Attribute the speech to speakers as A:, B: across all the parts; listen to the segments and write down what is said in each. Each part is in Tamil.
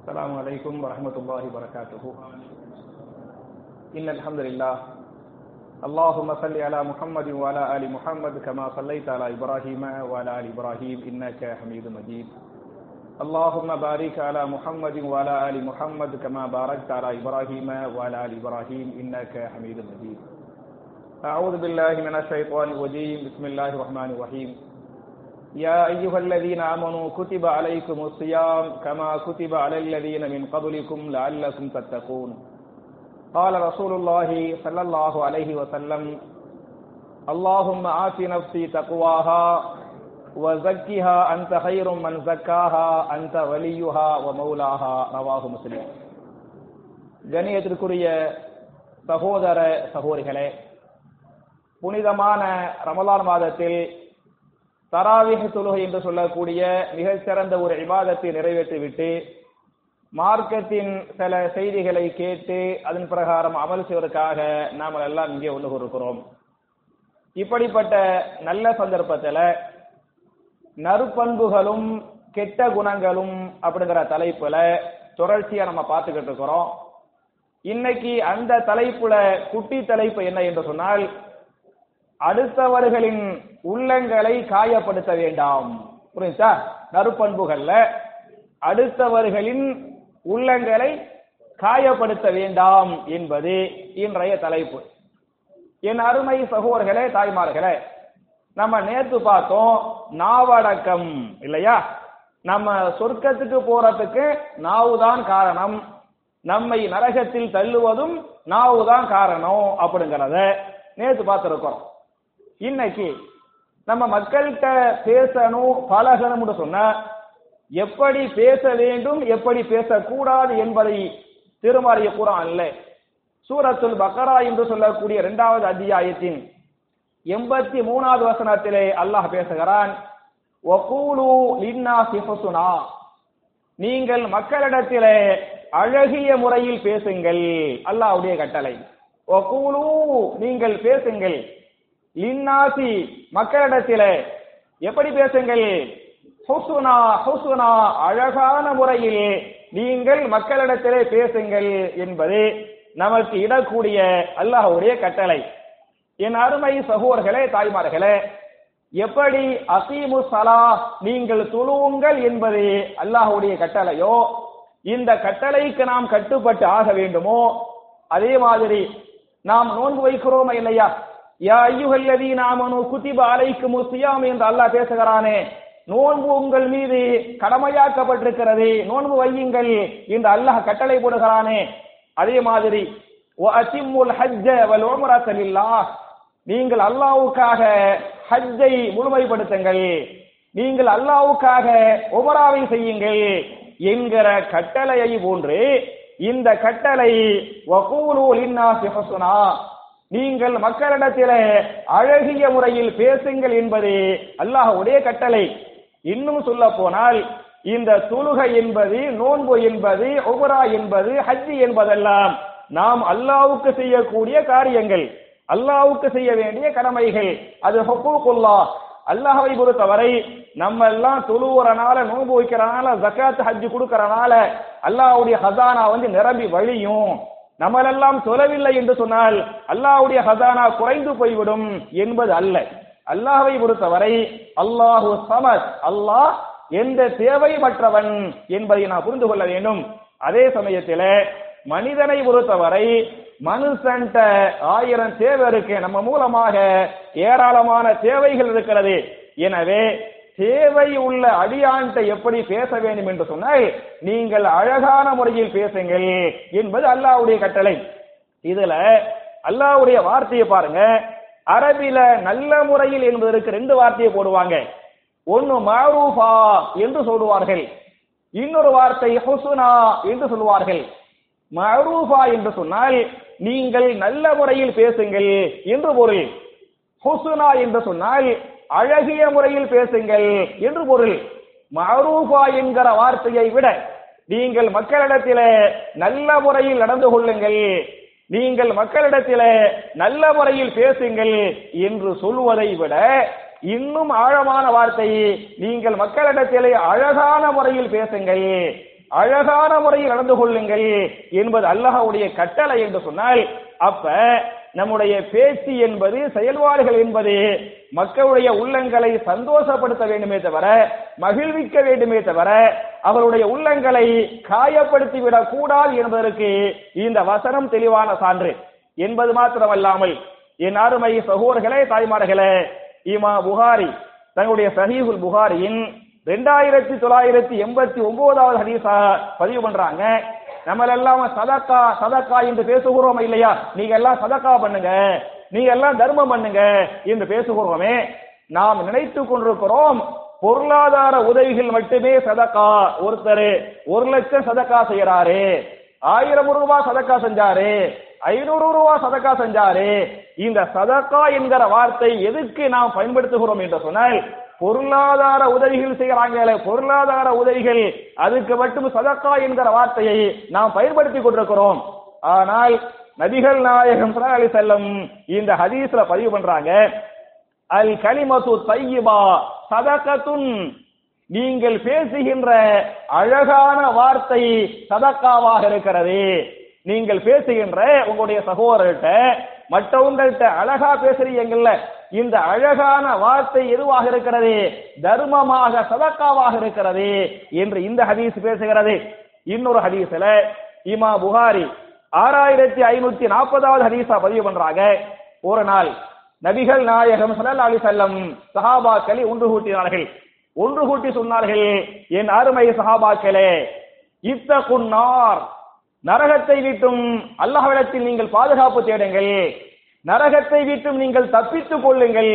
A: السلام عليكم ورحمة الله وبركاته إن الحمد لله اللهم صل على محمد وعلى آل محمد كما صليت على إبراهيم وعلى آل إبراهيم إنك حميد مجيد اللهم بارك على محمد وعلى آل محمد كما باركت على إبراهيم وعلى آل إبراهيم إنك حميد مجيد أعوذ بالله من الشيطان الرجيم بسم الله الرحمن الرحيم يا أيها الذين آمنوا كتب عليكم الصيام كما كتب على الذين من قبلكم لعلكم تتقون قال رسول الله صلى الله عليه وسلم اللهم آت نفسي تقواها وزكها أنت خير من زكاها أنت وليها ومولاها رواه مسلم கணியத்திற்குரிய சகோதர சகோதரிகளே புனிதமான ரமலான் மாதத்தில் தராவிக தொழுகை என்று சொல்லக்கூடிய மிகச்சிறந்த ஒரு இபாதத்தை நிறைவேற்றிவிட்டு மார்க்கத்தின் சில செய்திகளை கேட்டு அதன் பிரகாரம் அமல் செய்வதற்காக நாம் எல்லாம் இங்கே ஒன்று இருக்கிறோம் இப்படிப்பட்ட நல்ல சந்தர்ப்பத்தில் நறுப்பண்புகளும் கெட்ட குணங்களும் அப்படிங்கிற தலைப்புல தொடர்ச்சியா நம்ம பார்த்துக்கிட்டு இருக்கிறோம் இன்னைக்கு அந்த தலைப்புல குட்டி தலைப்பு என்ன என்று சொன்னால் அடுத்தவர்களின் உள்ளங்களை காயப்படுத்த வேண்டாம் புரியுதா நறுப்பண்புகள்ல அடுத்தவர்களின் உள்ளங்களை காயப்படுத்த வேண்டாம் என்பது இன்றைய தலைப்பு என் அருமை சகோதரர்களே தாய்மார்களே நம்ம நேத்து பார்த்தோம் நாவடக்கம் இல்லையா நம்ம சொர்க்கத்துக்கு போறதுக்கு நாவுதான் காரணம் நம்மை நரகத்தில் தள்ளுவதும் நாவுதான் காரணம் அப்படிங்கிறத நேத்து பார்த்திருக்கிறோம் இன்னைக்கு நம்ம மக்கள்கிட்ட பேசணும் பழகணும்னு சொன்ன எப்படி பேச வேண்டும் எப்படி பேசக்கூடாது என்பதை திருமாறிய குரான்ல சூரத்துல் பக்கரா என்று சொல்லக்கூடிய இரண்டாவது அத்தியாயத்தின் எண்பத்தி மூணாவது வசனத்திலே அல்லாஹ் பேசுகிறான் ஒகூலு லின்னாசி ஹுசுனா நீங்கள் மக்களிடத்திலே அழகிய முறையில் பேசுங்கள் அல்லாஹ்வுடைய கட்டளை ஒகூலு நீங்கள் பேசுங்கள் லின்னாசி மக்களிடத்திலே எப்படி பேசுங்கள் ஹுசுனா ஹுசுனா அழகான முறையில் நீங்கள் மக்களிடத்திலே பேசுங்கள் என்பது நமக்கு இடக்கூடிய அல்லாஹ்வுடைய கட்டளை என் அருமை சகோதர்களே தாய்மார்களே எப்படி அசீமு சலா நீங்கள் துளுவுங்கள் என்பது அல்லாஹுடைய கட்டளையோ இந்த கட்டளைக்கு நாம் கட்டுப்பட்டு ஆக வேண்டுமோ அதே மாதிரி நாம் நோன்பு வைக்கிறோமா இல்லையா யா ஐயுகல்லதி நாமனு குத்திப அலைக்கும் சியாம் என்று அல்லாஹ் பேசுகிறானே நோன்பு உங்கள் மீது கடமையாக்கப்பட்டிருக்கிறது நோன்பு வையுங்கள் என்று அல்லாஹ் கட்டளை போடுகிறானே அதே மாதிரி அசிம்முல் ஹஜ்ஜ வல் உம்ரத லில்லாஹ் நீங்கள் அல்லாவுக்காக ஹஜ்ஜை முழுமைப்படுத்துங்கள் நீங்கள் அல்லாவுக்காக உமராவை செய்யுங்கள் என்கிற கட்டளையை போன்று இந்த கட்டளை வகூலு லின்னாசி ஹுஸ்னா நீங்கள் மக்களிடத்திலே அழகிய முறையில் பேசுங்கள் என்பது அல்லாஹ்வுடைய கட்டளை இன்னும் சொல்ல போனால் இந்த தொழுகை என்பது நோன்பு என்பது உபரா என்பது ஹஜ்ஜி என்பதெல்லாம் நாம் அல்லாவுக்கு செய்யக்கூடிய காரியங்கள் அல்லாவுக்கு செய்ய வேண்டிய கடமைகள் அது ஹொக்கூக்குல்லா அல்லாஹவை பொறுத்தவரை நம்ம எல்லாம் தொழுவுறனால நோன்பு வைக்கிறனால ஜக்காத் ஹஜ்ஜு கொடுக்கறனால அல்லாஹ்வுடைய ஹசானா வந்து நிரம்பி வழியும் நம்மளெல்லாம் சொல்லவில்லை என்று சொன்னால் அல்லாஹ்வுடைய ஹசானா குறைந்து போய்விடும் என்பது அல்ல அல்லாஹ்வை பொறுத்தவரை அல்லாஹு சமத் அல்லாஹ் எந்த தேவையற்றவன் என்பதை நான் புரிந்து கொள்ள வேண்டும் அதே சமயத்தில் மனிதனை பொறுத்தவரை மனுஷன்ட்ட ஆயிரம் தேவை இருக்கு நம்ம மூலமாக ஏராளமான தேவைகள் இருக்கிறது எனவே தேவை உள்ள அடியான்ட்ட எப்படி பேச வேண்டும் என்று சொன்னால் நீங்கள் அழகான முறையில் பேசுங்கள் என்பது அல்லாவுடைய கட்டளை இதுல அல்லாவுடைய வார்த்தையை பாருங்க அரபில நல்ல முறையில் என்பதற்கு ரெண்டு வார்த்தையை போடுவாங்க ஒன்னு மாரூஃபா என்று சொல்லுவார்கள் இன்னொரு வார்த்தை ஹுசுனா என்று சொல்லுவார்கள் மரூஃபா என்று சொன்னால் நீங்கள் நல்ல முறையில் பேசுங்கள் என்று பொருள் ஹுசுனா என்று சொன்னால் அழகிய முறையில் பேசுங்கள் என்று பொருள் மரூஃபா என்கிற வார்த்தையை விட நீங்கள் மக்களிடத்திலே நல்ல முறையில் நடந்து கொள்ளுங்கள் நீங்கள் மக்களிடத்திலே நல்ல முறையில் பேசுங்கள் என்று சொல்வதை விட இன்னும் ஆழமான வார்த்தை நீங்கள் மக்களிடத்திலே அழகான முறையில் பேசுங்கள் அழகான முறையில் நடந்து கொள்ளுங்கள் என்பது அல்லாஹ்வுடைய கட்டளை என்று சொன்னால் அப்ப நம்முடைய பேச்சு என்பது செயல்பாடுகள் என்பது மக்களுடைய உள்ளங்களை சந்தோஷப்படுத்த வேண்டுமே தவிர மகிழ்விக்க வேண்டுமே தவிர அவருடைய உள்ளங்களை காயப்படுத்தி விடக் கூடாது என்பதற்கு இந்த வசனம் தெளிவான சான்று என்பது மாத்திரமல்லாமல் என் அருமை சகோதரர்களே தாய்மார்களே இமா புகாரி தங்களுடைய சஹீஹுல் புகாரியின் ரெண்டாயிரத்தி தொள்ளாயிரத்தி எண்பத்தி ஒன்பதாவது ஹதீஸா பதிவு பண்றாங்க நம்ம எல்லாம் சதக்கா சதக்கா என்று பேசுகிறோம் இல்லையா நீங்க எல்லாம் சதக்கா பண்ணுங்க நீங்க எல்லாம் தர்மம் பண்ணுங்க என்று பேசுகிறோமே நாம் நினைத்து கொண்டிருக்கிறோம் பொருளாதார உதவிகள் மட்டுமே சதக்கா ஒருத்தர் ஒரு லட்சம் சதக்கா செய்யறாரு ஆயிரம் ரூபாய் சதக்கா செஞ்சாரு ஐநூறு ரூபாய் சதக்கா செஞ்சாரு இந்த சதக்கா என்கிற வார்த்தை எதுக்கு நாம் பயன்படுத்துகிறோம் என்று சொன்னால் பொருளாதார உதவிகள் செய்யறாங்களே பொருளாதார உதவிகள் அதுக்கு மட்டும் சதக்கா என்கிற வார்த்தையை நாம் பயன்படுத்தி கொண்டிருக்கிறோம் ஆனால் நபிகள் நாயகம் ஸல்லல்லாஹு அலைஹி செல்லம் இந்த ஹதீஸ்ல பதிவு பண்றாங்க அல் கலிமத்து தையிபா சதகத்துன் நீங்கள் பேசுகின்ற அழகான வார்த்தை சதக்காவாக இருக்கிறது நீங்கள் பேசுகின்ற உங்களுடைய சகோதரர்கிட்ட மற்றவங்கள்ட்ட அழகா பேசுறீங்கல்ல இந்த அழகான வார்த்தை எதுவாக இருக்கிறது தர்மமாக சதக்காவாக இருக்கிறது என்று இந்த ஹதீஸ் பேசுகிறது இன்னொரு ஹதீஸ்ல இமா புகாரி ஆறாயிரத்தி ஐநூத்தி நாற்பதாவது ஹதீஸா பதிவு பண்றாங்க ஒரு நாள் நபிகள் நாயகம் ஸல்லல்லாஹு அலைஹி வஸல்லம் சஹாபாக்களை ஒன்று கூட்டினார்கள் ஒன்று கூட்டி சொன்னார்கள் என் அருமை சஹாபாக்களே இத்தகுன்னார் நரகத்தை விட்டும் அல்லாஹ்விடத்தில் நீங்கள் பாதுகாப்பு தேடுங்கள் நரகத்தை விட்டும் நீங்கள் தப்பித்துக் கொள்ளுங்கள்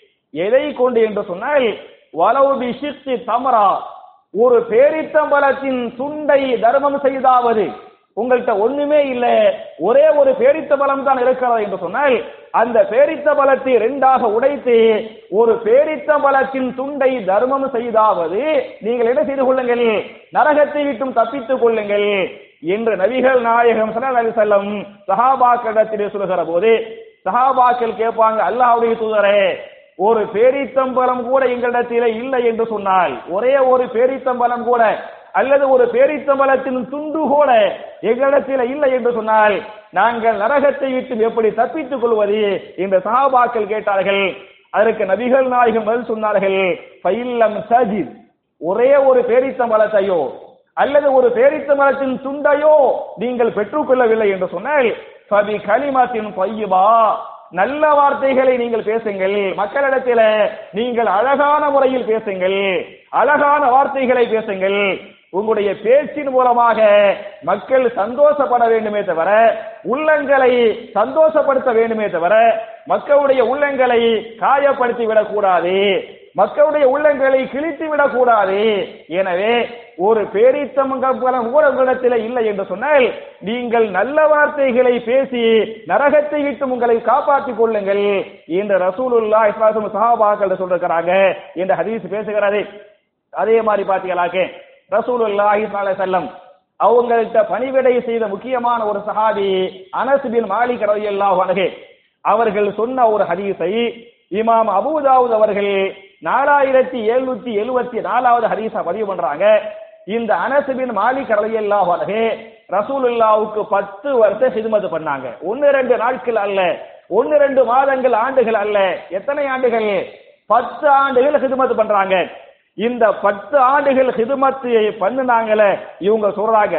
A: எதை கொண்டு என்று சொன்னால் வலவு பிஷித்தி தமரா ஒரு பேரித்தம்பலத்தின் துண்டை தர்மம் செய்தாவது உங்கள்கிட்ட ஒண்ணுமே இல்ல ஒரே ஒரு பேரித்த பலம் தான் இருக்கிறது என்று சொன்னால் அந்த பேரித்த பலத்தை இரண்டாக உடைத்து ஒரு பேரித்த பலத்தின் துண்டை தர்மம் செய்தாவது நீங்கள் என்ன செய்து கொள்ளுங்கள் நரகத்தை விட்டும் தப்பித்துக் கொள்ளுங்கள் என்று நபிகள் நாயகம் ஸல்லல்லாஹு அலைஹி வஸல்லம் சஹாபாக்களிடத்திலே சொல்லுகிற போது சஹாபாக்கள் கேட்பாங்க அல்லாஹ்வுடைய தூதரே ஒரு பேரித்தம்பலம் கூட எங்களிடத்திலே இல்லை என்று சொன்னால் ஒரே ஒரு பேரித்தம்பலம் கூட அல்லது ஒரு பேரித்தம்பலத்தின் துண்டு கூட எங்களிடத்தில் இல்லை என்று சொன்னால் நாங்கள் நரகத்தை விட்டு எப்படி தப்பித்துக் கொள்வது இந்த சஹாபாக்கள் கேட்டார்கள் அதற்கு நபிகள் நாயகம் பதில் சொன்னார்கள் பைல்லம் சஜித் ஒரே ஒரு பேரித்தம்பலத்தையோ அல்லது ஒரு பேரித்தம்பலத்தின் துண்டையோ நீங்கள் பெற்றுக்கொள்ளவில்லை என்று சொன்னால் ஃபபி கலிமத்தின் பையபா நல்ல வார்த்தைகளை நீங்கள் பேசுங்கள் மக்களிடத்தில நீங்கள் அழகான முறையில் பேசுங்கள் அழகான வார்த்தைகளை பேசுங்கள் உங்களுடைய பேச்சின் மூலமாக மக்கள் சந்தோஷப்பட வேண்டுமே தவிர உள்ளங்களை சந்தோஷப்படுத்த வேண்டுமே தவிர மக்களுடைய உள்ளங்களை காயப்படுத்தி விடக்கூடாது மக்களுடைய உள்ளங்களை கிழித்து விடக்கூடாது எனவே ஒரு பேரித்தமங்கலம் கூட உங்களிடத்தில் இல்லை என்று சொன்னால் நீங்கள் நல்ல வார்த்தைகளை பேசி நரகத்தை விட்டு உங்களை காப்பாற்றிக் கொள்ளுங்கள் என்று ரசூலுல்லா இஸ்லாசம் சஹாபாக்கள் சொல்லிருக்கிறாங்க என்று ஹதீஸ் பேசுகிறது அதே மாதிரி பாத்தீங்களாக்க ரசூலுல்லாஹி ஸல்லல்லாஹு செல்லம் அவங்கள்ட்ட பணிவிடை செய்த முக்கியமான ஒரு சஹாபி அனஸ் பின் மாலிக் ரலியல்லாஹு அன்ஹு அவர்கள் சொன்ன ஒரு ஹதீஸை இமாம் அபூதாவுத் அவர்கள் நாலாயிரத்தி எழுநூத்தி எழுபத்தி நாலாவது ஹதீஸா பதிவு பண்றாங்க இந்த அனஸ் பின் மாலிக் ரலியல்லாஹு அன்ஹு ரசூலுல்லாவுக்கு பத்து வருஷம் ஹிதமத் பண்ணாங்க ஒன்னு ரெண்டு நாட்கள் அல்ல ஒன்னு ரெண்டு மாதங்கள் ஆண்டுகள் அல்ல எத்தனை ஆண்டுகள் பத்து ஆண்டுகள் ஹிதமத் பண்றாங்க இந்த பத்து ஆண்டுகள் ஹிதுமத்து பண்ணுனாங்களே இவங்க சொல்றாங்க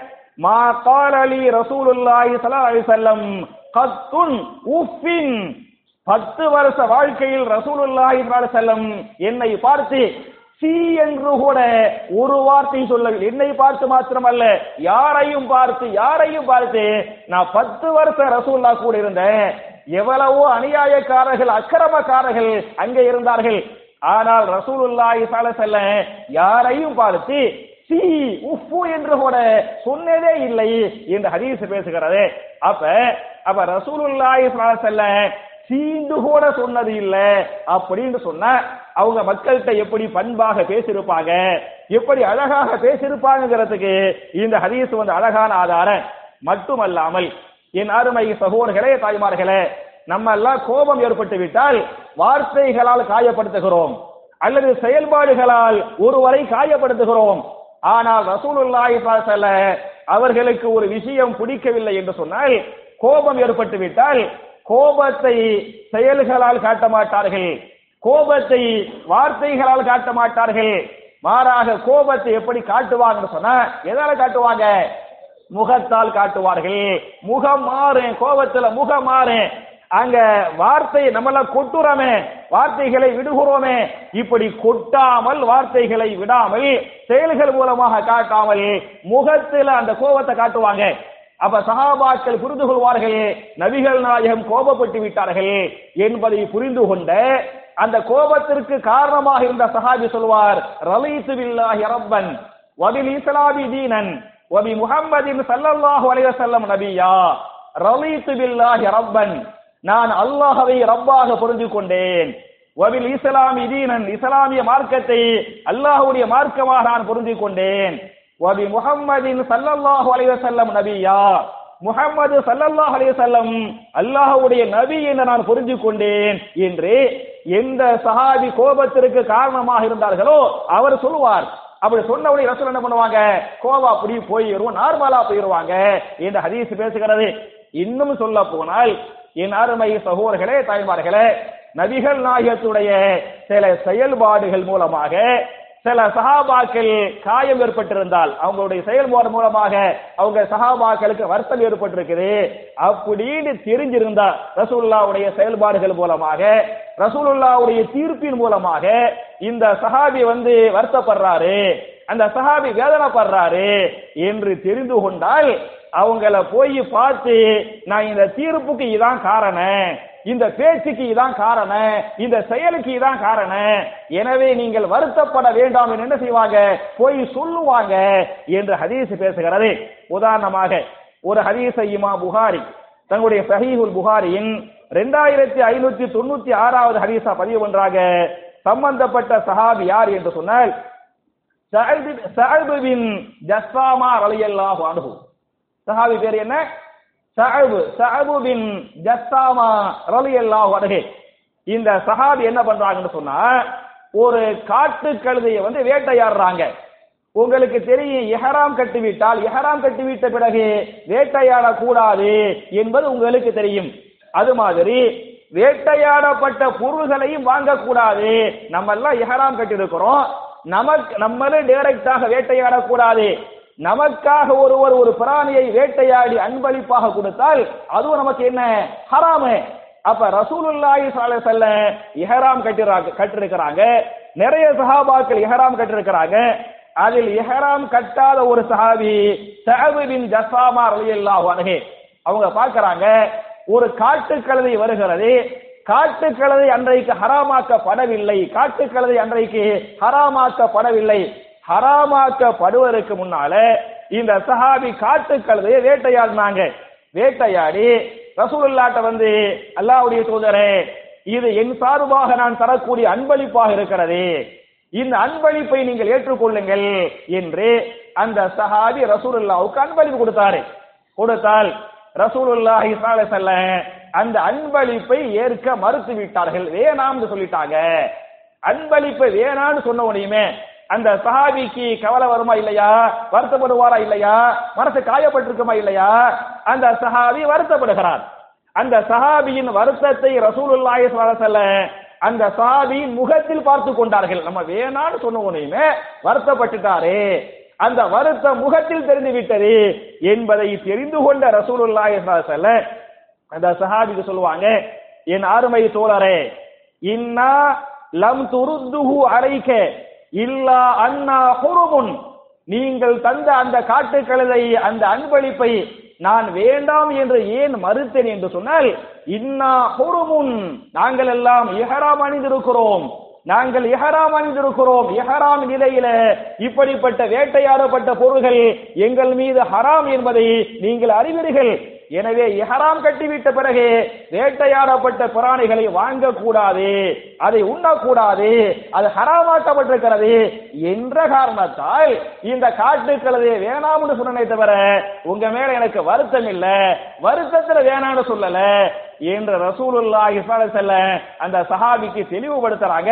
A: மா கால் அலி ரசூலுல்லாஹி ஸல்லல்லாஹு அலைஹி வஸல்லம் கத்துன் உஃபின் பத்து வருஷ வாழ்க்கையில் ரசூலுல்லாஹி ஸல்லல்லாஹு அலைஹி வஸல்லம் என்னை பார்த்து சி என்று கூட ஒரு வார்த்தை சொல்லவில்லை என்னை பார்த்து மாத்திரமல்ல யாரையும் பார்த்து யாரையும் பார்த்து நான் பத்து வருஷம் ரசூல்லா கூட இருந்தேன் எவ்வளவோ அநியாயக்காரர்கள் அக்கிரமக்காரர்கள் அங்கே இருந்தார்கள் ஆனால் ரசூலுல்லாஹி ஸல்லல்லாஹு யாரையும் பார்த்து சி உஃபு என்று கூட சொன்னதே இல்லை என்று ஹதீஸ் பேசுகிறது அப்ப அப்ப ரசூலுல்லாஹி ஸல்லல்லாஹு சீண்டு கூட சொன்னது இல்ல அப்படின்னு சொன்ன அவங்க மக்கள்கிட்ட எப்படி பண்பாக பேசியிருப்பாங்க எப்படி அழகாக பேசியிருப்பாங்கிறதுக்கு இந்த ஹதீஸ் வந்து அழகான ஆதாரம் மட்டுமல்லாமல் என் அருமை சகோதரர்களே தாய்மார்களே நம்ம எல்லாம் கோபம் ஏற்பட்டு விட்டால் வார்த்தைகளால் காயப்படுத்துகிறோம் அல்லது செயல்பாடுகளால் ஒருவரை காயப்படுத்துகிறோம் ஆனால் ரசூலுல்லாஹி ஸல்லல்லாஹு அலைஹி வஸல்லம் அவர்களுக்கு ஒரு விஷயம் பிடிக்கவில்லை என்று சொன்னால் கோபம் ஏற்பட்டு விட்டால் கோபத்தை செயல்களால் காட்ட மாட்டார்கள் கோபத்தை வார்த்தைகளால் காட்ட மாட்டார்கள் மாறாக கோபத்தை எப்படி காட்டுவாங்கன்னு சொன்னா எதால காட்டுவாங்க முகத்தால் காட்டுவார்கள் முகம் மாறு கோபத்துல முகம் மாறு அங்க வார்த்தை நம்மள கொட்டுறோமே வார்த்தைகளை விடுகிறோமே இப்படி கொட்டாமல் வார்த்தைகளை விடாமல் செயல்கள் மூலமாக காட்டாமல் முகத்துல அந்த கோபத்தை காட்டுவாங்க அப்ப சஹாபாக்கள் புரிந்து கொள்வார்கள் நபிகள் நாயகம் கோபப்பட்டு விட்டார்கள் என்பதை புரிந்து கொண்ட அந்த கோபத்திற்கு காரணமாக இருந்த சஹாபி சொல்வார் ரலீத்து பில்லாஹி ரப்பன் வபில் இஸ்லாமி தீனன் வபி முஹம்மதின் ஸல்லல்லாஹு அலைஹி வஸல்லம் நபியா ரலீத்து பில்லாஹி ரப்பன் நான் அல்லாஹ்வை ரப்பாக புரிந்து கொண்டேன் வபில் இஸ்லாமி தீனன் இஸ்லாமிய மார்க்கத்தை அல்லாஹ்வுடைய மார்க்கமாக நான் புரிந்து கொண்டேன் வபி முஹம்மதின் ஸல்லல்லாஹு அலைஹி வஸல்லம் நபியா முஹம்மது ஸல்லல்லாஹு அலைஹி வஸல்லம் அல்லாஹ்வுடைய நபி என்று நான் புரிந்து கொண்டேன் என்று எந்த சஹாபி கோபத்திற்கு காரணமாக இருந்தார்களோ அவர் சொல்லுவார் அப்படி சொன்ன உடனே ரசூல் என்ன பண்ணுவாங்க கோவா அப்படி போயிரும் நார்மலா போயிருவாங்க என்று ஹதீஸ் பேசுகிறது இன்னும் சொல்ல போனால் என் அருமை சகோதரர்களே தாய்மார்களே நபிகள் நாயகத்துடைய சில செயல்பாடுகள் மூலமாக சில சஹாபாக்கள் காயம் ஏற்பட்டிருந்தால் அவங்களுடைய செயல்பாடு மூலமாக அவங்க சஹாபாக்களுக்கு வருத்தம் ஏற்பட்டிருக்குது அப்படின்னு தெரிஞ்சிருந்தா ரசூலுல்லாவுடைய செயல்பாடுகள் மூலமாக ரசூலுல்லாவுடைய தீர்ப்பின் மூலமாக இந்த சஹாபி வந்து வருத்தப்படுறாரு அந்த சஹாபி வேதனைப்படுறாரு என்று தெரிந்து கொண்டால் அவங்கள போய் பார்த்து நான் இந்த தீர்ப்புக்கு இதான் காரணம் இந்த பேச்சுக்கு இதான் காரணம் இந்த செயலுக்கு இதான் காரணம் எனவே நீங்கள் வருத்தப்பட வேண்டாம் என்று என்ன செய்வாங்க போய் சொல்லுவாங்க என்று ஹதீஸ் பேசுகிறது உதாரணமாக ஒரு ஹதீஸ் இமா புகாரி தங்களுடைய சஹீஹுல் புகாரியின் ரெண்டாயிரத்தி ஐநூத்தி தொண்ணூத்தி ஆறாவது ஹதீஸா பதிவு பண்றாங்க சம்பந்தப்பட்ட சஹாபி யார் என்று சொன்னால் சஅது பின் ஜஸ்ஸாமா ரலியல்லாஹு அன்ஹு சஹாபி பேர் என்ன சஅபு சஅபு பின் ஜஸ்ஸாமா ரலியல்லாஹு அன்ஹு இந்த சஹாபி என்ன பண்றாங்கன்னு சொன்னா ஒரு காட்டு கழுதையை வந்து வேட்டையாடுறாங்க உங்களுக்கு தெரியும் எஹராம் கட்டிவிட்டால் எஹராம் கட்டிவிட்ட பிறகு வேட்டையாட கூடாது என்பது உங்களுக்கு தெரியும் அது மாதிரி வேட்டையாடப்பட்ட பொருள்களையும் வாங்கக்கூடாது நம்ம எல்லாம் எஹராம் கட்டி இருக்கிறோம் நமக்கு நம்மளே டைரக்டாக வேட்டையாடக்கூடாது நமக்காக ஒருவர் ஒரு பிராணியை வேட்டையாடி அன்பளிப்பாக கொடுத்தால் அதுவும் நமக்கு என்ன ஹராமு அப்ப ரசூலுல்லாஹி ஸல்லல்லாஹு அலைஹி வஸல்லம் இஹ்ராம் கட்டிறாங்க கட்டிருக்கிறாங்க நிறைய சஹாபாக்கள் இஹ்ராம் கட்டிருக்கிறாங்க அதில் இஹ்ராம் கட்டாத ஒரு சஹாபி சஅபு பின் ஜஸ்ஸாமா ரலியல்லாஹு அன்ஹு அவங்க பார்க்கறாங்க ஒரு காட்டு கழுதை வருகிறது காட்டு கழுதை அன்றைக்கு ஹராமாக்கப்படவில்லை காட்டு கழுதை அன்றைக்கு ஹராமாக்கப்படவில்லை ஹராமாக்கப்படுவதற்கு முன்னால இந்த சஹாபி காட்டு கழுதையை வேட்டையாடினாங்க வேட்டையாடி ரசூலுல்லாட்ட வந்து அல்லாஹ்வுடைய தூதரே இது என் சார்பாக நான் தரக்கூடிய அன்பளிப்பாக இருக்கிறது இந்த அன்பளிப்பை நீங்கள் ஏற்றுக்கொள்ளுங்கள் என்று அந்த சஹாபி ரசூலுல்லாவுக்கு அன்பளிப்பு கொடுத்தாரு கொடுத்தால் ரசூலுல்லாஹி ஸல்லல்லாஹு அலைஹி வஸல்லம் அந்த அன்பளிப்பை ஏற்க மறுத்து விட்டார்கள் வேணாம்னு சொல்லிட்டாங்க அன்பளிப்பை வேணாம்னு சொன்ன உடனேயுமே அந்த சஹாபிக்கு கவலை வருமா இல்லையா வருத்தப்படுவாரா இல்லையா மனசு காயப்பட்டிருக்குமா இல்லையா அந்த சஹாபி வருத்தப்படுகிறார் அந்த சஹாபியின் வருத்தத்தை ரசூலுல்லாஹி ஸல்லல்லாஹு அலைஹி வஸல்லம் அந்த சஹாபியின் முகத்தில் பார்த்து கொண்டார்கள் நம்ம வேணான்னு சொன்ன உடனேயுமே வருத்தப்பட்டுட்டாரே அந்த வருத்தம் முகத்தில் தெரிந்து விட்டது என்பதை தெரிந்து கொண்ட ரசூலுல்லாஹி ஸல்லல்லாஹு அலைஹி வஸல்லம் அந்த சஹாபிக்கு சொல்லுவாங்க என் அருமை தோழரே இன்னா லம் துருத்துஹு அலைக்க இல்லா அன்னா ஹுருமுன் நீங்கள் தந்த அந்த காட்டு கழுதை அந்த அன்பளிப்பை நான் வேண்டாம் என்று ஏன் மறுத்தேன் என்று சொன்னால் இன்னா ஹுருமுன் நாங்கள் எல்லாம் இஹராம் அணிந்திருக்கிறோம் நாங்கள் இஹராம் அணிந்திருக்கிறோம் இஹராம் நிலையில இப்படிப்பட்ட வேட்டையாடப்பட்ட பொருள்கள் எங்கள் மீது ஹராம் என்பதை நீங்கள் அறிவீர்கள் எனவே இஹராம் கட்டிவிட்ட பிறகு வேட்டையாடப்பட்ட பிராணிகளை வாங்கக்கூடாது அதை உண்ணக்கூடாது அது ஹராமாக்கப்பட்டிருக்கிறது என்ற காரணத்தால் இந்த காட்டுக்களதை வேணாம்னு சொன்னனே தவிர உங்க மேல எனக்கு வருத்தம் இல்ல வருத்தத்துல வேணாம்னு சொல்லல என்ற ரசூலுல்லாஹி ஸல்லல்லாஹு அலைஹி வஸல்லம் அந்த சஹாபிக்கு தெளிவுபடுத்துறாங்க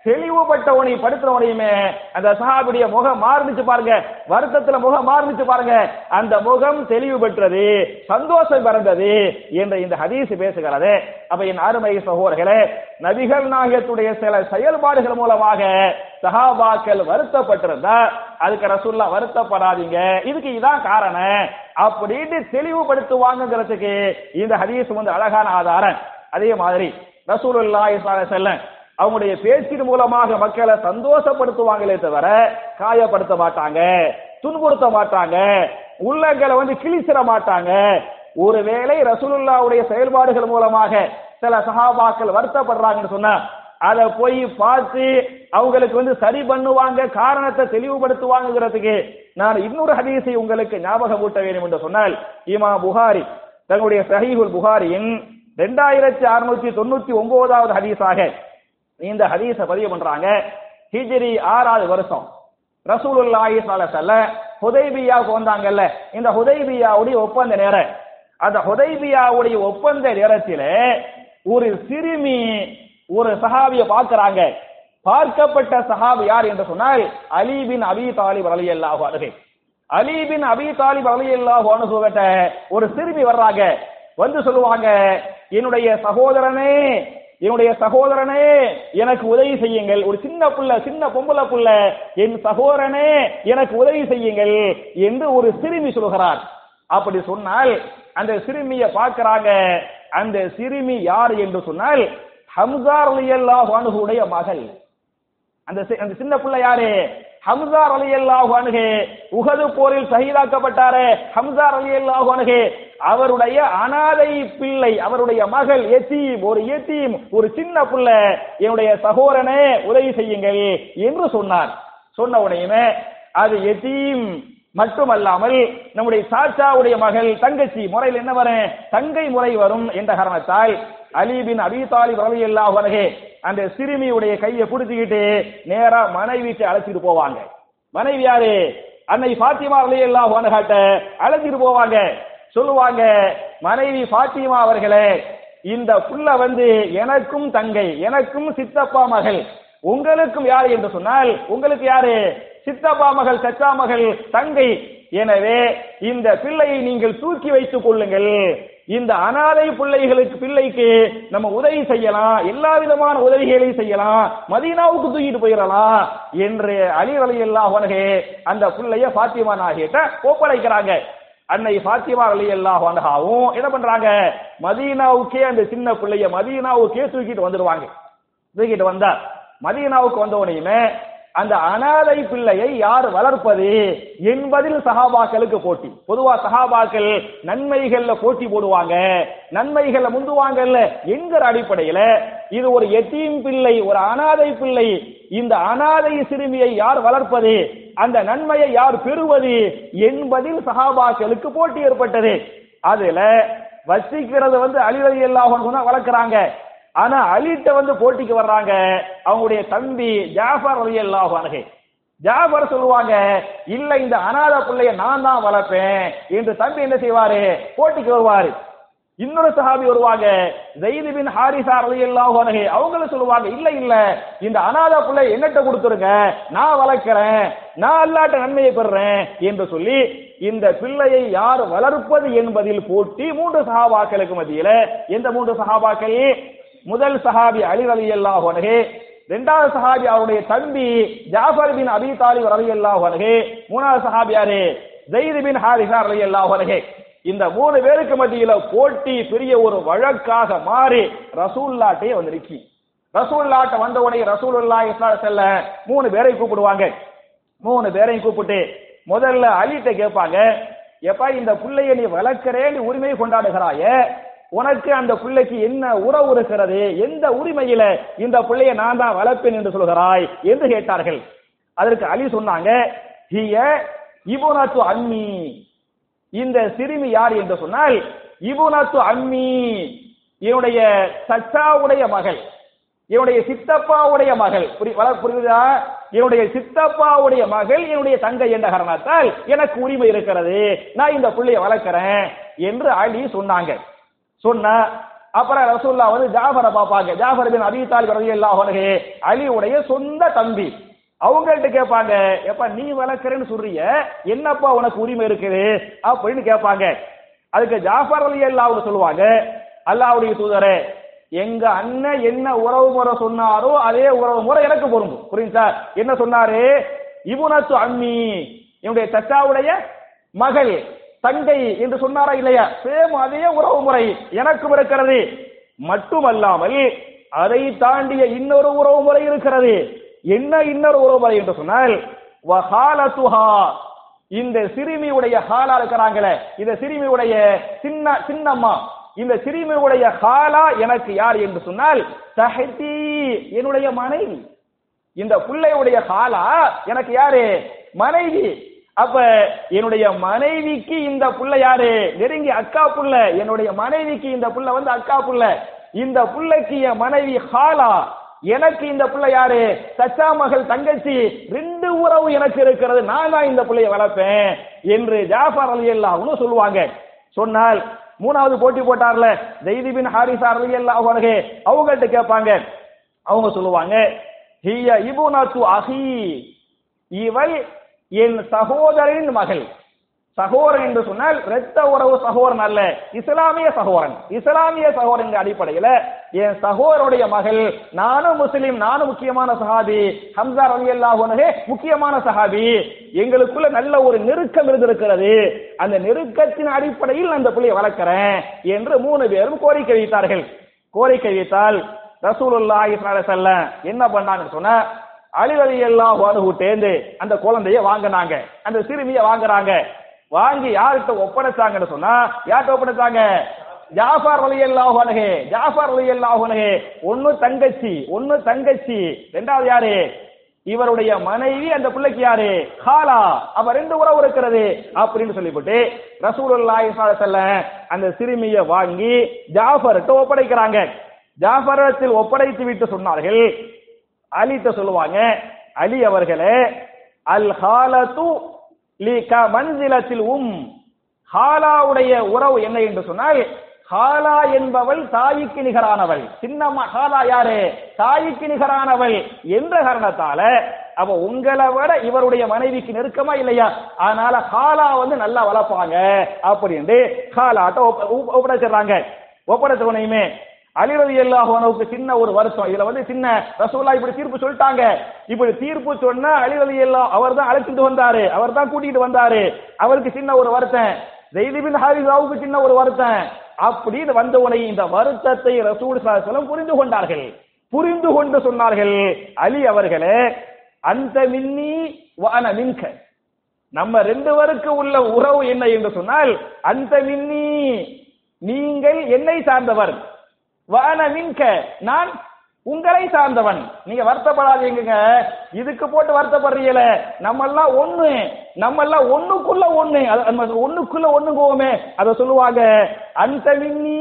A: தெளிவுபட்டவனை படுத்துறவனையுமே அந்த சஹாபியுடைய முகம் மாறுனுச்சு பாருங்க வருத்தத்துல முகம் மாறுனுச்சு பாருங்க அந்த முகம் தெளிவு பெற்றது சந்தோஷம் பிறந்தது என்ற இந்த ஹதீஸ் பேசுகிறது அப்ப என் அருமை சகோதரர்களே நபிகள் நாயகத்துடைய சில செயல்பாடுகள் மூலமாக சஹாபாக்கள் வருத்தப்பட்டிருந்தா அதுக்கு ரசூல்லா வருத்தப்படாதீங்க இதுக்கு இதான் காரணம் அப்படின்னு தெளிவுபடுத்துவாங்கிறதுக்கு இந்த ஹதீஸ் வந்து அழகான ஆதாரம் அதே மாதிரி ரசூலுல்லாஹி ஸல்லல்லாஹு அலைஹி வஸல்லம் அவங்களுடைய பேச்சின் மூலமாக மக்களை சந்தோஷப்படுத்துவாங்களே தவிர காயப்படுத்த மாட்டாங்க துன்புறுத்த மாட்டாங்க உள்ளங்களை வந்து கிழிச்சிட மாட்டாங்க ஒருவேளை ரசூலுல்லாவுடைய செயல்பாடுகள் மூலமாக சில சஹாபாக்கள் வருத்தப்படுறாங்கன்னு சொன்னா அதை போய் பார்த்து அவங்களுக்கு வந்து சரி பண்ணுவாங்க காரணத்தை தெளிவுபடுத்துவாங்கிறதுக்கு நான் இன்னொரு ஹதீஸை உங்களுக்கு ஞாபகம் ஊட்ட வேண்டும் என்று சொன்னால் இமா புகாரி தங்களுடைய சஹீஹுல் புகாரியின் ரெண்டாயிரத்தி அறுநூத்தி தொண்ணூத்தி ஒன்பதாவது ஹதீஸாக இந்த ஹதீஸ பதிவு பண்றாங்க ஹிஜ்ரி ஆறாவது வருஷம் ரசூலுல்லாஹி ஸல்லல்லாஹு அலைஹி வஸல்லம் ஹுதைபியாவுக்கு வந்தாங்கல்ல இந்த ஹுதைபியாவுடைய ஒப்பந்த நேரம் அந்த ஹுதைபியாவுடைய ஒப்பந்த நேரத்திலே ஒரு சிறுமி ஒரு சஹாபியை பார்க்கறாங்க பார்க்கப்பட்ட சஹாபி யார் என்று சொன்னால் அலி பின் அபி தாலிப் ரலியல்லாஹு அன்ஹு அலி பின் அபி தாலிப் ரலியல்லாஹு அன்ஹு கிட்ட ஒரு சிறுமி வர்றாங்க வந்து சொல்லுவாங்க என்னுடைய சகோதரனே என்னுடைய சகோதரனே எனக்கு உதவி செய்யுங்கள் ஒரு சின்ன புள்ள சின்ன பொம்பளை புள்ள என் சகோதரனே எனக்கு உதவி செய்யுங்கள் என்று ஒரு சிறுமி சொல்கிறார் அப்படி சொன்னால் அந்த சிறுமியை பார்க்கறாங்க அந்த சிறுமி யார் என்று சொன்னால் ஹம்சா ரலியல்லாஹு அன்ஹுடைய மகள் அந்த சி- அந்த சின்ன பிள்ளை யாரு ஹம்சா ரலியல்லாஹு அன்ஹு உஹது போரில் ஷஹீதாக்கப்பட்டாரே ஹம்சா ரலியல்லாஹு அன்ஹு அவருடைய அனாதை பிள்ளை அவருடைய மகள் எத்தீம் ஒரு எத்தீம் ஒரு சின்ன பிள்ளை என்னுடைய சகோதரனே உதவி செய்யுங்கள் என்று சொன்னார் சொன்ன உடனே அது எத்தீம் மட்டுமல்லாமல் நம்முடைய சாச்சாவுடைய மகள் தங்கச்சி முறையில் என்ன வரும் தங்கை முறை வரும் என்ற காரணத்தால் அலி பின் அபி தாலிப் ரலியல்லாஹு அன்ஹு அந்த சிறுமியுடைய கையை பிடிச்சிக்கிட்டு நேரா மனைவிக்கு அழைச்சிட்டு போவாங்க மனைவி யாரு அன்னை ஃபாத்திமா ரலியல்லாஹு அன்ஹாட்ட அழைச்சிட்டு போவாங்க சொல்லுவாங்க மனைவி ஃபாத்திமா அவர்களே இந்த புள்ள வந்து எனக்கும் தங்கை எனக்கும் சித்தப்பா மகள் உங்களுக்கும் யார் என்று சொன்னால் உங்களுக்கு யாரு சித்தப்பா மகள் சச்சா மகள் தங்கை எனவே இந்த பிள்ளையை நீங்கள் தூக்கி வைத்துக் கொள்ளுங்கள் இந்த அனாதை பிள்ளைகளுக்கு பிள்ளைக்கு நம்ம உதவி செய்யலாம் எல்லா விதமான உதவிகளையும் செய்யலாம் மதீனாவுக்கு தூக்கிட்டு போயிடலாம் என்று அலி அலி அல்லாஹே அந்த பிள்ளைய பாத்திமா நாகிட்ட ஒப்படைக்கிறாங்க அன்னை பாத்திமா அலி அல்லாஹ் அன்ஹாவும் என்ன பண்றாங்க மதீனாவுக்கே அந்த சின்ன பிள்ளைய மதீனாவுக்கே தூக்கிட்டு வந்துடுவாங்க தூக்கிட்டு வந்தா மதீனாவுக்கு வந்த உடனேயுமே அந்த அனாதை பிள்ளையை யார் வளர்ப்பது என்பதில் சஹாபாக்களுக்கு போட்டி பொதுவா சஹாபாக்கள் நன்மைகள்ல போட்டி போடுவாங்க நன்மைகள்ல முந்துவாங்கல்ல என்கிற அடிப்படையில இது ஒரு எத்தீம் பிள்ளை ஒரு அனாதை பிள்ளை இந்த அனாதை சிறுமியை யார் வளர்ப்பது அந்த நன்மையை யார் பெறுவது என்பதில் சஹாபாக்களுக்கு போட்டி ஏற்பட்டது அதுல வசிக்கிறது வந்து அலிரதி எல்லாம் தான் வளர்க்குறாங்க ஆனா அலிட்ட வந்து போட்டிக்கு வர்றாங்க அவங்களுடைய தம்பி ஜாஃபர் அலி அல்லாஹ் அனகை ஜாஃபர் சொல்லுவாங்க இல்ல இந்த அனாதை பிள்ளைய நான் தான் வளர்ப்பேன் என்று தம்பி என்ன செய்வாரு போட்டிக்கு வருவாரு இன்னொரு சஹாபி வருவாங்க ஜெயிது பின் ஹாரிசா ரலியல்லாஹு அன்ஹு அவங்களும் சொல்லுவாங்க இல்ல இல்ல இந்த அனாதை பிள்ளை என்னட்ட கொடுத்துருங்க நான் வளர்க்கிறேன் நான் அல்லாட்ட நன்மையை பெறுறேன் என்று சொல்லி இந்த பிள்ளையை யார் வளர்ப்பது என்பதில் போட்டி மூன்று சஹாபாக்களுக்கு மத்தியில எந்த மூன்று சஹாபாக்கள் முதல் சஹாபி அலி ரலியல்லாஹு அன்ஹு இரண்டாவது சஹாபி அவருடைய தம்பி ஜாஃபர் பின் அபி தாலிப் ரலியல்லாஹு அன்ஹு மூணாவது சஹாபி யாரு ஜெயிது பின் ஹாரிசா ரலியல்லாஹு அன்ஹு இந்த மூணு பேருக்கு மத்தியில போட்டி பெரிய ஒரு வழக்காக மாறி ரசூல்லாட்டே வந்து நிக்கி ரசூல்லாட்ட வந்த உடனே ரசூலுல்லா செல்ல மூணு பேரை கூப்பிடுவாங்க மூணு பேரையும் கூப்பிட்டு முதல்ல அலிட்ட கேட்பாங்க எப்பா இந்த பிள்ளைய நீ வளர்க்கிறேன் நீ உரிமை கொண்டாடுகிறாயே உனக்கு அந்த பிள்ளைக்கு என்ன உறவு இருக்கிறது எந்த உரிமையில இந்த பிள்ளைய நான் தான் வளர்ப்பேன் என்று சொல்கிறாய் என்று கேட்டார்கள் அதற்கு அலி சொன்னாங்க ஹிய இபுனத்து அம்மி இந்த சிறுமி யார் என்று சொன்னால் இபுனத்து அம்மி என்னுடைய சச்சாவுடைய மகள் என்னுடைய சித்தப்பாவுடைய மகள் புரி- வள- புரியுதா என்னுடைய சித்தப்பாவுடைய மகள் என்னுடைய தங்கை என்ற காரணத்தால் எனக்கு உரிமை இருக்கிறது நான் இந்த பிள்ளைய வளர்க்கிறேன் என்று அலி சொன்னாங்க சொன்ன அப்புறம் ரசூல்லா வந்து ஜாஃபரை பார்ப்பாங்க ஜாஃபர் பின் அபி தாலிப் ரலியல்லாஹு அன்ஹு அலியுடைய சொந்த தம்பி அவங்கள்ட்ட கேட்பாங்க எப்ப நீ வளர்க்கறேன்னு சொல்றிய என்னப்பா உனக்கு உரிமை இருக்குது அப்படின்னு கேட்பாங்க அதுக்கு ஜாஃபர் அலி அல்லாஹ் சொல்லுவாங்க அல்லாஹ்வுடைய தூதரே எங்க அண்ணன் என்ன உறவு முறை சொன்னாரோ அதே உறவு முறை எனக்கு பொருந்தும் புரியுதா என்ன சொன்னாரு இபுனத்து அம்மி என்னுடைய தச்சாவுடைய மகள் தங்கை என்று சொன்னாரா இல்லையா சேம் அதே உறவு முறை எனக்கும் இருக்கிறது மட்டுமல்லாமல் அதை தாண்டிய இன்னொரு உறவு முறை இருக்கிறது என்ன இன்னொரு உறவு முறை என்று சொன்னால் வஹாலத்துஹா இந்த சிறுமியுடைய ஹாலா இருக்கிறாங்களே இந்த சிறுமியுடைய சின்ன சின்னம்மா இந்த சிறுமியுடைய ஹாலா எனக்கு யார் என்று சொன்னால் தஹதி என்னுடைய மனைவி இந்த பிள்ளையுடைய ஹாலா எனக்கு யாரு மனைவி அப்ப என்னுடைய மனைவிக்கு இந்த புள்ள யாரு நெருங்கி அக்கா புள்ள என்னுடைய மனைவிக்கு இந்த புள்ள வந்து அக்கா புள்ள இந்த புள்ளைக்கு என் மனைவி ஹாலா எனக்கு இந்த புள்ள யாரு சச்சா மகள் தங்கச்சி ரெண்டு உறவு எனக்கு இருக்கிறது நான் தான் இந்த பிள்ளைய வளர்ப்பேன் என்று ஜாஃபர் அலி அல்லாஹ்னு சொல்லுவாங்க சொன்னால் மூணாவது போட்டி போட்டார்ல ஜெய்தி பின் ஹாரிசா அலி அல்லாஹ் அவங்கள்ட்ட கேட்பாங்க அவங்க சொல்லுவாங்க ஹிய இபுனத்து அஹி இவள் என் சகோதரின் மகள் சகோதரன் என்று சொன்னால் இரத்த உறவு சகோதரன் அல்ல இஸ்லாமிய சகோதரன் இஸ்லாமிய சகோதரன் அடிப்படையில என் சகோதரனுடைய மகள் நானும் முஸ்லீம் நானும் முக்கியமான சஹாபி ஹம்சா ரவி அல்லாஹே முக்கியமான சஹாபி எங்களுக்குள்ள நல்ல ஒரு நெருக்கம் இருந்திருக்கிறது அந்த நெருக்கத்தின் அடிப்படையில் நான் அந்த பிள்ளையை வளர்க்கிறேன் என்று மூணு பேரும் கோரிக்கை வைத்தார்கள் கோரிக்கை வைத்தால் ரசூலுல்லாஹி ஸல்லல்லாஹு அலைஹி வஸல்லம் என்ன பண்ணாங்கன்னு சொன்னா அலி அலி அல்லாஹ் தேர்ந்து அந்த குழந்தைய வாங்கினாங்க அந்த சிறுமிய வாங்குறாங்க வாங்கி யார்கிட்ட ஒப்படைச்சாங்கன்னு சொன்னா யார்கிட்ட ஒப்படைச்சாங்க ஜாஃபர் அலி அல்லாஹ் அனஹே ஜாஃபர் அலி அல்லாஹ் அனஹே ஒன்னு தங்கச்சி ஒன்னு தங்கச்சி ரெண்டாவது யாரு இவருடைய மனைவி அந்த பிள்ளைக்கு யாரு ஹாலா அப்ப ரெண்டு உறவு இருக்கிறது அப்படின்னு சொல்லிவிட்டு ரசூலுல்லாஹி ஸல்லல்லாஹு அலைஹி வஸல்லம் அந்த சிறுமியை வாங்கி ஜாஃபர்கிட்ட ஒப்படைக்கிறாங்க ஜாஃபரத்தில் ஒப்படைத்து விட்டு சொன்னார்கள் அலிட்ட சொல்லுவாங்க அலி அவர்களே அல் ஹாலத்து லி க மன்சிலத்தில் உம் ஹாலாவுடைய உறவு என்ன என்று சொன்னால் ஹாலா என்பவள் தாய்க்கு நிகரானவள் சின்னம்மா ஹாலா யாரு தாய்க்கு நிகரானவள் என்ற காரணத்தால அப்ப உங்களை விட இவருடைய மனைவிக்கு நெருக்கமா இல்லையா அதனால ஹாலா வந்து நல்லா வளர்ப்பாங்க அப்படின்னு ஹாலாட்ட ஒப்படைச்சிடுறாங்க ஒப்படைச்ச உடனேயுமே அலிரதி அல்லாஹுக்கு சின்ன ஒரு வருஷம் இதுல வந்து சின்ன ரசூல்லா இப்படி தீர்ப்பு சொல்லிட்டாங்க இப்படி தீர்ப்பு சொன்னா அலிரதி அல்லா அவர் தான் அழைச்சிட்டு வந்தாரு அவர் தான் கூட்டிட்டு வந்தாரு அவருக்கு சின்ன ஒரு வருத்தம் ஜெய்திபின் ஹாரிசாவுக்கு சின்ன ஒரு வருத்தம் அப்படின்னு வந்த உடனே இந்த வருத்தத்தை ரசூல் சாலம் புரிந்து கொண்டார்கள் புரிந்து கொண்டு சொன்னார்கள் அலி அவர்களே அந்த மின்னி வான மின்க நம்ம ரெண்டு பேருக்கு உள்ள உறவு என்ன என்று சொன்னால் அந்த மின்னி நீங்கள் என்னை சார்ந்தவர் வான மின்க நான் உங்களை சார்ந்தவன் நீங்க வருத்தப்படாதீங்க இதுக்கு போட்டு வருத்தப்படுறீங்கள நம்ம எல்லாம் ஒண்ணு நம்ம எல்லாம் ஒண்ணுக்குள்ள ஒண்ணு ஒண்ணுக்குள்ள ஒண்ணுங்குவோமே அத சொல்லுவாங்க அந்த மின்னி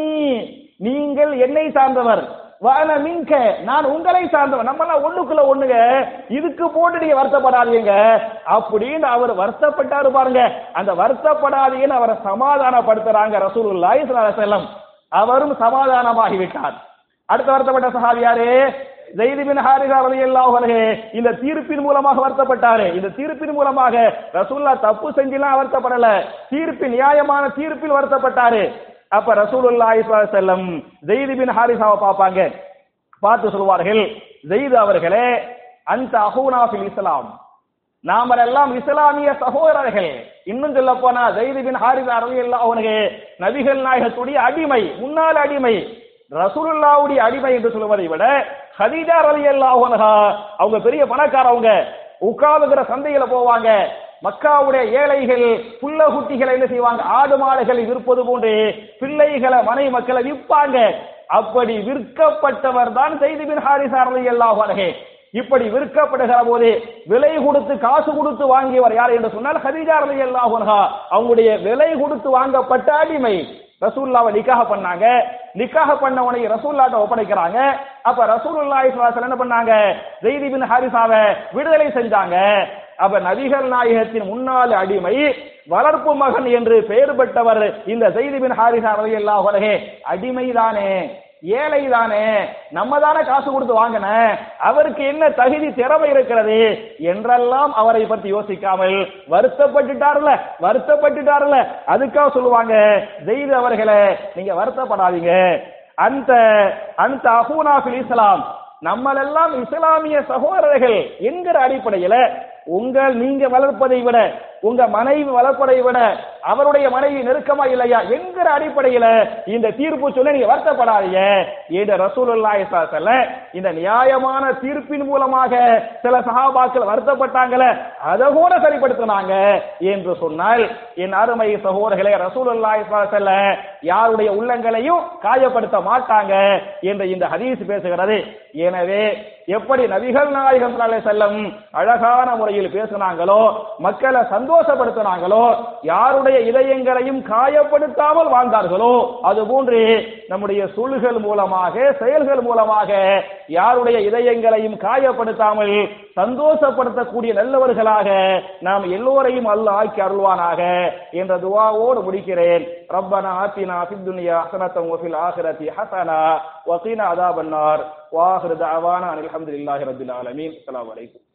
A: நீங்கள் என்னை சார்ந்தவர் வான மின்க நான் உங்களை சார்ந்தவன் நம்ம எல்லாம் ஒண்ணுக்குள்ள ஒண்ணுங்க இதுக்கு போட்டு நீங்க வருத்தப்படாதீங்க அப்படின்னு அவர் வருத்தப்பட்டாரு பாருங்க அந்த வருத்தப்படாதீங்கன்னு அவரை சமாதானப்படுத்துறாங்க ரசூலுல்லாஹி ஸல்லல்லாஹு அலைஹி வஸல்லம் அவரும் சமாதானமாகி விட்டார் அடுத்த வருத்தப்பட்ட சஹாபி யாரு ஜெயிது பின் ஹாரிசா ரலியல்லாஹு அன்ஹு இந்த தீர்ப்பின் மூலமாக வருத்தப்பட்டாரு இந்த தீர்ப்பின் மூலமாக ரசூல்லா தப்பு செஞ்செல்லாம் வருத்தப்படல தீர்ப்பின் நியாயமான தீர்ப்பில் வருத்தப்பட்டாரு அப்ப ரசூலுல்லாஹி ஸல்லல்லாஹு அலைஹி வஸல்லம் ஜெயிது பின் ஹாரிசாவை பார்ப்பாங்க பார்த்து சொல்வார்கள் ஜெயிது அவர்களே அந்த அஹூனா ஃபில் இஸ்லாம் நாம எல்லாம் இஸ்லாமிய சகோதரர்கள் இன்னும் சொல்ல போனா ஜெயிது பின் ஹாரிசா ரலியல்லாஹு அன்ஹு நபிகள் நாயகத்துடைய அடிமை முன்னாள் அடிமை ரசூலுல்லாவுடைய அடிமை என்று சொல்வதை விட ஹதீஜா ரலியல்லாஹு அன்ஹா அவங்க பெரிய பணக்காரவங்க உட்கார்ந்துகிற சந்தையில போவாங்க மக்காவுடைய ஏழைகள் புள்ள குட்டிகளை என்ன செய்வாங்க ஆடு மாடுகளை விற்பது போன்று பிள்ளைகளை மனை மக்களை விற்பாங்க அப்படி விற்கப்பட்டவர் தான் செய்தி பின் ஹாரிசா ரலியல்லாஹு அன்ஹு இப்படி விற்கப்படுகிற போது விலை கொடுத்து காசு கொடுத்து வாங்கியவர் யார் என்று சொன்னால் ஹதீஜா ரலியல்லாஹு அன்ஹா அவங்களுடைய விலை கொடுத்து வாங்கப்பட்ட அடிமை ரசூல்லாவை நிக்காக பண்ணாங்க நிக்காக பண்ண உடனே ரசூல்லாட்ட ஒப்படைக்கிறாங்க அப்ப ரசூலுல்லாஹி ஸல்லல்லாஹு என்ன பண்ணாங்க ஜெய்தி பின் ஹாரிசாவை விடுதலை செஞ்சாங்க அப்ப நபிகள் நாயகத்தின் முன்னாள் அடிமை வளர்ப்பு மகன் என்று பெயர் பெற்றவர் இந்த செய்தி பின் ஹாரிசா ரலியல்லாஹு அன்ஹு அடிமைதானே ஏழை தானே நம்ம தானே காசு கொடுத்து வாங்கின அவருக்கு என்ன தகுதி திறமை இருக்கிறது என்றெல்லாம் அவரை பற்றி யோசிக்காமல் வருத்தப்பட்டுட்டார்ல வருத்தப்பட்டுட்டார்ல அதுக்காக சொல்லுவாங்க ஜெயித் அவர்களே நீங்க வருத்தப்படாதீங்க அந்த அந்த அஹூனாஃபில் இஸ்லாம் நம்மளெல்லாம் இஸ்லாமிய சகோதரர்கள் என்கிற அடிப்படையில உங்கள் நீங்க வளர்ப்பதை விட உங்க மனைவி வளர்ப்பதை விட அவருடைய மனைவி நெருக்கமா இல்லையா என்கிற அடிப்படையில இந்த தீர்ப்பு சொல்ல நீங்க வருத்தப்படாதீங்க இந்த ரசூலுல்லாஹி ஸல்லல்லாஹு இந்த நியாயமான தீர்ப்பின் மூலமாக சில சஹாபாக்கள் வருத்தப்பட்டாங்களே அதை கூட சரிப்படுத்தினாங்க என்று சொன்னால் என் அருமை சகோதரர்களே ரசூலுல்லாஹி ஸல்லல்லாஹு யாருடைய உள்ளங்களையும் காயப்படுத்த மாட்டாங்க என்று இந்த ஹதீஸ் பேசுகிறது எனவே எப்படி நபிகள் நாயகம் ஸல்லல்லாஹு செல்லம் அழகான முறையில் பேசினாங்களோ மக்களை சந்தோஷப்படுத்தினாங்களோ யாருடைய இதயங்களையும் காயப்படுத்தாமல் வாழ்ந்தார்களோ அதுபோன்று நம்முடைய சொல்கள் மூலமாக செயல்கள் மூலமாக யாருடைய இதயங்களையும் காயப்படுத்தாமல் சந்தோஷப்படுத்தக்கூடிய நல்லவர்களாக நாம் எல்லோரையும் அல்லாஹ் ஆக்கி அருள்வானாக என்ற துவாவோடு முடிக்கிறேன் ரப்பனா ஆத்தினா ஃபித் துன்யா ஹஸனத்தன் வஃபில் ஆখিরাতি ஹஸனா வகீனா அதாபன் நார் வாஹிரு தஅவானா அல்ஹம்துலில்லாஹி ரப்பில் ஆலமீன் அஸ்ஸலாமு அலைக்கும்